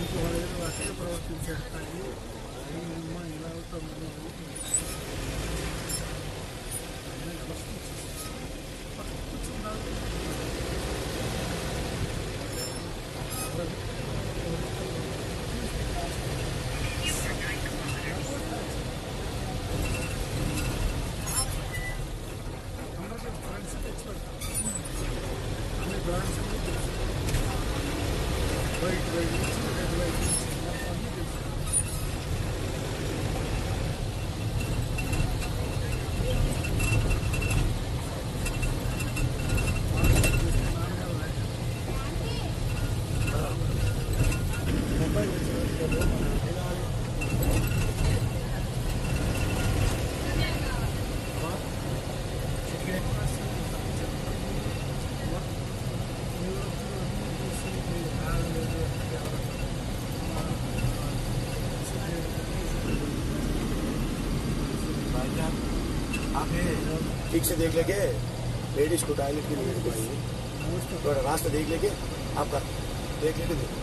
ఇంకో వాళ్ళు అట్లే ప్రవర్తించేస్తాయి అమ్మ ఇలా అవుతుంది అందరికీ ఫ్రెండ్స్ తెచ్చి పెడతాం అన్ని బ్రాండ్స్ వైట్ వైట్ నుంచి రెడ్ వైట్ నుంచి మొత్తం అన్ని తెలుసు ठीक से देख लेके लेडीज को टॉयलेट के लिए भाई थोड़ा रास्ता देख लेके आपका देख लेके देखो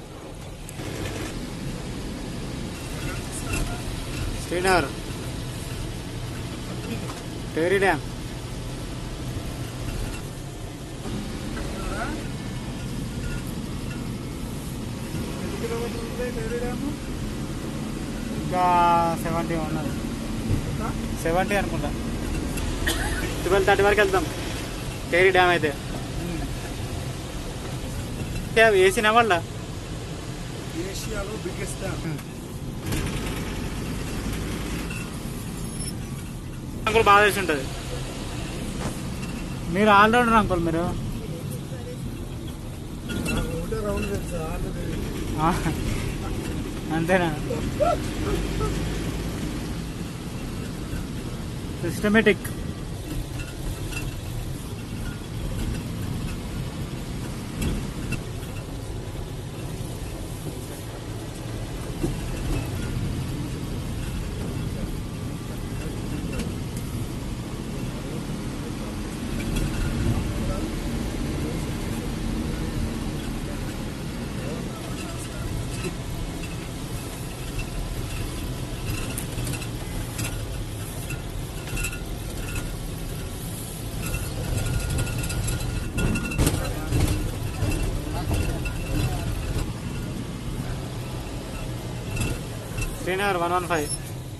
శ్రీనగర్ టేరీ డ్యామ్ ఎన్ని కిలోమీటర్లు ఉంది డైరీ డ్యాము ఇంకా సెవెంటీ ఉన్నది ఇంకా సెవెంటీ అనుకుంటా ట్వెల్వ్ థర్టీ వరకు వెళ్తాం టేరీ డ్యామ్ అయితే వేసిన వాళ్ళ ఏషియాలో బిగ్గెస్ట్ డ్యామ్ అంకుల్ బాగా తెలిసి ఉంటుంది మీరు ఆల్రౌండర్ అంకుల్ మీరు నాకు ఒకటే రౌండ్ తెలుసా ఆల్రెడీ ఆ, అంతేనా systematic Srinagar one one five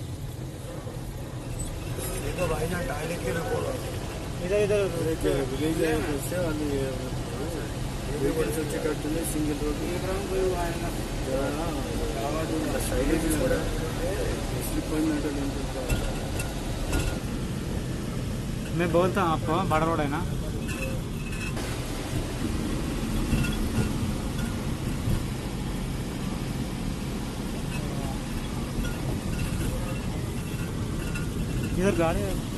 देखो भाई ना टॉयलेट के लिए बोलो ఇదే ఇదే విలేజ్ వస్తే వాళ్ళు వెహికల్స్ వచ్చేటట్టుంది సింగిల్ రోడ్ సైలేజ్ కూడా స్లిప్ అయిందంటే मैं बोलता हूँ आपको बड़ा रोड है ना इधर गाड़ी है